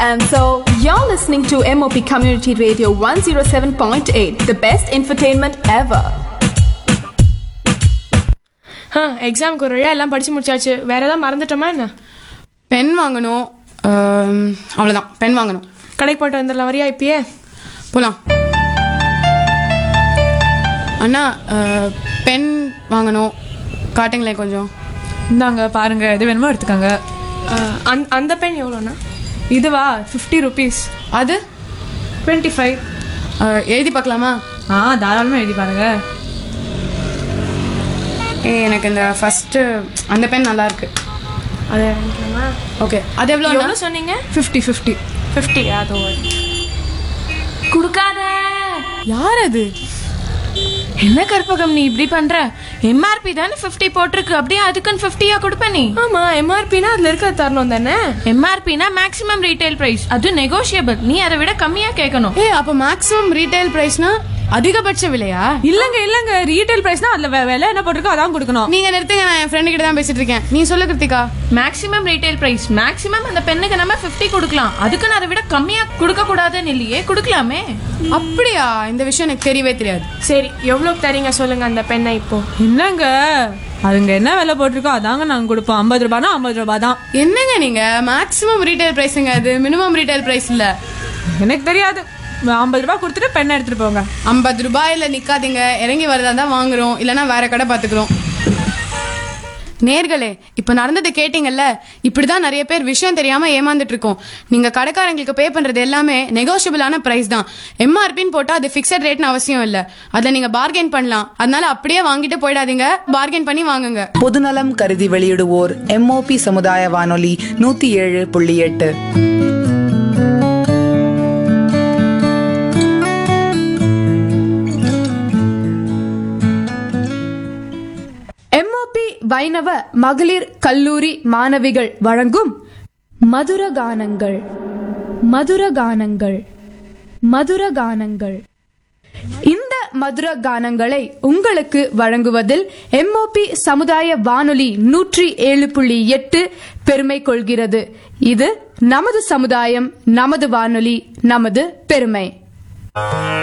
And so, you're listening to MOP Community Radio 107.8, the best infotainment ever. ஆ எக்ஸாமுக்கு ஒரு வழியாக எல்லாம் படிச்சு முடிச்சாச்சு வேற ஏதாவது மறந்துட்டோமா என்ன பென் வாங்கணும் ஆம், அவ்வளவுதான் பென் வாங்கணும் கடைக்கு போயிட்டு வந்துடலாம் வரியா இப்பயே போலாம் அண்ணா அஹ், பென் வாங்கணும் காட்டுங்களேன் கொஞ்சம் இந்தாங்க பாருங்க எது வேணுமோ எடுத்துக்கோங்க ஆ, அந்த அந்த பென் எவ்வளோண்ணா இதுவா ஃபிஃப்டி ருபீஸ் அது டுவெண்ட்டி ஃபைவ் அஹ், எழுதி பார்க்கலாமா ஆ தாராளமாக எழுதி பாருங்க ஏ எனக்கு இந்த ஃபர்ஸ்ட் அந்த பென் நல்லா இருக்கு அது ஓகே அது எவ்வளோ எவ்வளோ சொன்னீங்க ஃபிஃப்டி ஃபிஃப்டி ஃபிஃப்டி அது கொடுக்காத யார் அது என்ன கற்பகம் நீ இப்படி பண்ற எம்ஆர்பி தானே 50 போட்டிருக்கு அப்படியே அதுக்குன்னு 50 கொடுப்ப நீ ஆமாம் எம்ஆர்பினா அதில் இருக்கிறது தரணும் தானே எம்ஆர்பினா மேக்ஸிமம் ரீட்டைல் பிரைஸ் அது நெகோஷியபிள் நீ அதை விட கம்மியா கேட்கணும் ஏ அப்போ மேக்ஸிமம் ரீட்டைல் ப்ரைஸ்னா அதிகபட்ச விலையா இல்லங்க இல்லங்க ரீட்டைல் பிரைஸ்னா அதுல வே- விலை என்ன போட்டிருக்கோ அதான் கொடுக்கணும் நீங்க நிறுத்துங்க நான் என் ஃப்ரெண்டு கிட்ட தான் பேசிட்டு இருக்கேன் நீ சொல்லு Krithika maximum retail price maximum அந்த பெண்ணுக்கு நம்ம 50 கொடுக்கலாம் அதுக்குன்னு அதை விட கம்மியா கொடுக்க கூடாதுன்னு இல்லையே கொடுக்கலாமே அப்படியா இந்த விஷயம் எனக்கு தெரியவே தெரியாது சரி எவ்வளோக்கு தரீங்க சொல்லுங்க அந்த பெண்ணை இப்போ என்னங்க அதுங்க என்ன விலை போட்டிருக்கோ அதாங்க நாங்க கொடுப்போம் ஐம்பது ரூபானா ஐம்பது ரூபாய் தான் என்னங்க நீங்க மேக்ஸிமம் ரீட்டைல் பிரைஸுங்க அது மினிமம் ரீட்டைல் பிரைஸ் இல்ல எனக்கு தெரியாது ஐம்பது ரூபாய் கொடுத்துட்டு பெண்ணை எடுத்துட்டு போங்க ஐம்பது ரூபாயில நிக்காதீங்க இறங்கி வரதா தான் வாங்குறோம் இல்லனா வேற கடை பாத்துக்கிறோம் நேர்களே இப்ப நடந்தது கேட்டீங்கல்ல இப்படிதான் நிறைய பேர் விஷயம் தெரியாம ஏமாந்துட்டு இருக்கோம் நீங்க கடைக்காரங்களுக்கு பே பண்றது எல்லாமே நெகோஷியபிளான பிரைஸ் தான் எம்ஆர்பின்னு போட்டா அது பிக்சட் ரேட்னு அவசியம் இல்ல அதுல நீங்க பார்கெயின் பண்ணலாம் அதனால அப்படியே வாங்கிட்டு போயிடாதீங்க பார்கெயின் பண்ணி வாங்குங்க பொதுநலம் கருதி வெளியிடுவோர் எம்ஓபி சமுதாய வானொலி நூத்தி ஏழு புள்ளி எட்டு எம்ஓபி வைணவ மகளிர் கல்லூரி மாணவிகள் வழங்கும் மதுரகானங்கள் மதுரகானங்கள் மதுரகானங்கள் இந்த மதுர கானங்களை உங்களுக்கு வழங்குவதில் எம்ஓபி சமுதாய வானொலி நூற்றி ஏழு புள்ளி எட்டு பெருமை கொள்கிறது இது நமது சமுதாயம் நமது வானொலி நமது பெருமை